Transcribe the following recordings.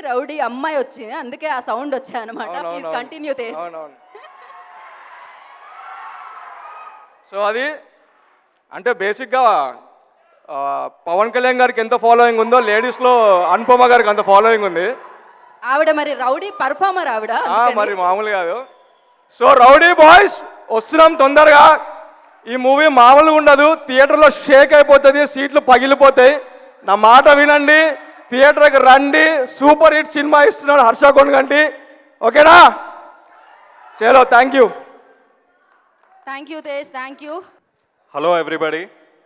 Rowdy అమ్మాయి వచ్చింది అందుకే ఆ సౌండ్ వచ్చాయి అనమాట ప్లీజ్ అవునవును. కంటిన్యూ తేజ్ అవునవును సో అది అంటే బేసిక్గా ఆ, పవన్ కళ్యాణ్ గారికి ఎంత ఫాలోయింగ్ ఉందో లేడీస్లో అనుపమ గారికి అంత ఫాలోయింగ్ ఉంది ఆవిడ మరి రౌడీ పర్ఫార్మర్ ఆవిడ ఆ, అందుకని. మరి మామూలు కాదు సో రౌడీ బాయ్స్ వస్తున్నాం తొందరగా ఈ మూవీ మామూలుగా ఉండదు థియేటర్లో షేక్ అయిపోతుంది సీట్లు పగిలిపోతాయి నా మాట వినండి థియేటర్కి రండి సూపర్ హిట్ సినిమా ఇస్తున్నాడు హర్ష కొనగంటి ఓకేనా చలో thank you thank you Tej thank you hello everybody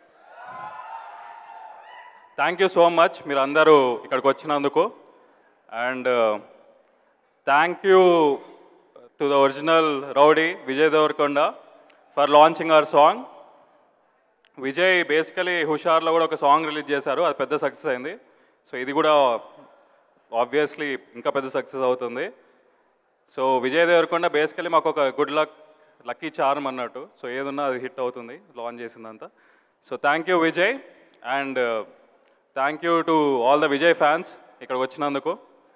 thank you so much మీరు అందరూ ఇక్కడికి వచ్చినందుకు and thank you to the original rowdy Vijay Deverakonda for launching our song Vijay basically హుషార్లో కూడా ఒక సాంగ్ రిలీజ్ చేశారు అది పెద్ద సక్సెస్ అయింది సో ఇది కూడా ఆబ్వియస్లీ ఇంకా పెద్ద సక్సెస్ అవుతుంది సో విజయ్ దేవరకొండ బేసికలీ మాకు ఒక గుడ్ లక్ లక్కీ చార్మ్ అన్నట్టు సో ఏదున్నా అది హిట్ అవుతుంది లాంచ్ చేసిందంతా so thank you Vijay and thank you to all the Vijay fans ఇక్కడికి వచ్చినందుకు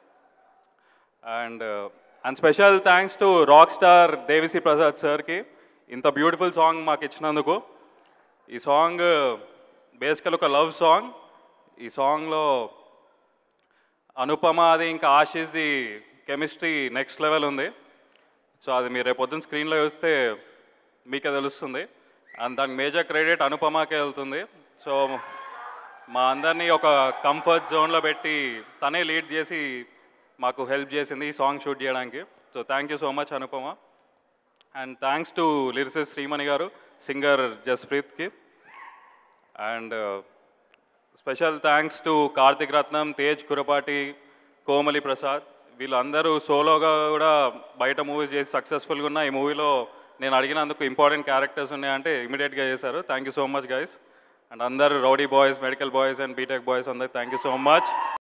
and and special thanks to rock star Devi Sri Prasad సార్కి ఇంత బ్యూటిఫుల్ సాంగ్ మాకు ఇచ్చినందుకు ఈ సాంగ్ బేసికల్ ఒక లవ్ సాంగ్ ఈ సాంగ్లో అనుపమ అది ఇంకా ఆశీస్ది కెమిస్ట్రీ నెక్స్ట్ లెవెల్ ఉంది సో అది మీరు రేపు పొద్దున్న స్క్రీన్లో చూస్తే మీకే తెలుస్తుంది అండ్ దానికి మేజర్ క్రెడిట్ అనుపమకే వెళ్తుంది సో మా అందరినీ ఒక కంఫర్ట్ జోన్లో పెట్టి తనే లీడ్ చేసి మాకు హెల్ప్ చేసింది ఈ సాంగ్ షూట్ చేయడానికి so thank you so much Anupama and thanks to lyricist Srimani garu singer జస్ప్రీత్కి and special thanks to Karthik Ratnam Tej Kurapati Komali Prasad వీళ్ళందరూ సోలోగా కూడా బయట మూవీస్ చేసి సక్సెస్ఫుల్గా ఉన్న ఈ మూవీలో నేను అడిగినందుకు ఇంపార్టెంట్ క్యారెక్టర్స్ ఉన్నాయంటే ఇమీడియట్గా చేశారు thank you so much guys and అందరూ rowdy boys medical boys and BTech boys అందరికి థ్యాంక్ యూ సో మచ్